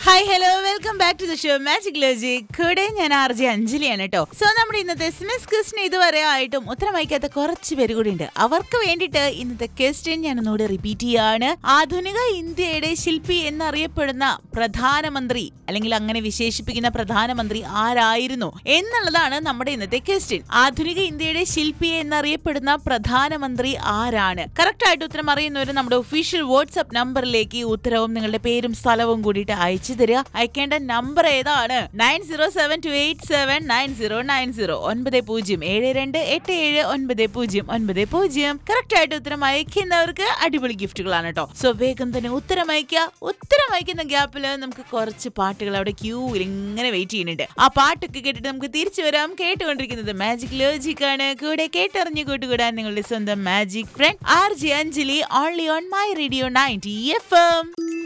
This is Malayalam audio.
hi hello welcome back to the show magic logic കൂടെ ഞാൻ ആർ ജെ അഞ്ജലിയാണ് കേട്ടോ സോ നമ്മുടെ ഇന്നത്തെ എസ് ക്വസ്റ്റിന് ഇതുവരെ ആയിട്ടും ഉത്തരം വഹിക്കാത്ത കുറച്ച് പേര് കൂടി ഉണ്ട് അവർക്ക് വേണ്ടിയിട്ട് ഇന്നത്തെ ക്വസ്റ്റ്യൻ ഞാൻ ഒന്നുകൂടെ റിപ്പീറ്റ് ചെയ്യാണ് ആധുനിക ഇന്ത്യയുടെ ശില്പി എന്നറിയപ്പെടുന്ന പ്രധാനമന്ത്രി അല്ലെങ്കിൽ അങ്ങനെ വിശേഷിപ്പിക്കുന്ന പ്രധാനമന്ത്രി ആരായിരുന്നു എന്നുള്ളതാണ് നമ്മുടെ ഇന്നത്തെ ക്വസ്റ്റ്യൻ ആധുനിക ഇന്ത്യയുടെ ശില്പി എന്നറിയപ്പെടുന്ന പ്രധാനമന്ത്രി ആരാണ് കറക്റ്റ് ആയിട്ട് ഉത്തരം അറിയുന്നവർ നമ്മുടെ ഒഫീഷ്യൽ വാട്സ്ആപ്പ് നമ്പറിലേക്ക് ഉത്തരവും നിങ്ങളുടെ പേരും സ്ഥലവും കൂടിയിട്ട് അയച്ചു തരിക അയക്കേണ്ട നമ്പർ ഏതാണ് nine zero seven two eight seven nine zero nine zero ഒൻപത് പൂജ്യം ഏഴ് രണ്ട് എട്ട് ഏഴ് ഒൻപത് പൂജ്യം ഒൻപത് പൂജ്യം കറക്റ്റ് ആയിട്ട് ഉത്തരം അയക്കുന്നവർക്ക് അടിപൊളി ഗിഫ്റ്റുകളാണ് കേട്ടോ സോ വേഗം തന്നെ ഉത്തരം അയക്കുക ഉത്തരം അയക്കുന്ന ഗ്യാപ്പിൽ നമുക്ക് കുറച്ച് പാട്ടുകൾ അവിടെ ക്യൂവിൽ ഇങ്ങനെ വെയിറ്റ് ചെയ്യുന്നുണ്ട് ആ പാട്ടൊക്കെ കേട്ടിട്ട് നമുക്ക് തിരിച്ചു വരാം കേട്ടുകൊണ്ടിരിക്കുന്നത് മാജിക് ലോജിക് ആണ് കൂടെ കേട്ടറിഞ്ഞു കൂട്ടുകൂടാൻ നിങ്ങളുടെ സ്വന്തം magic friend R G Anjali only on my radio ninety F M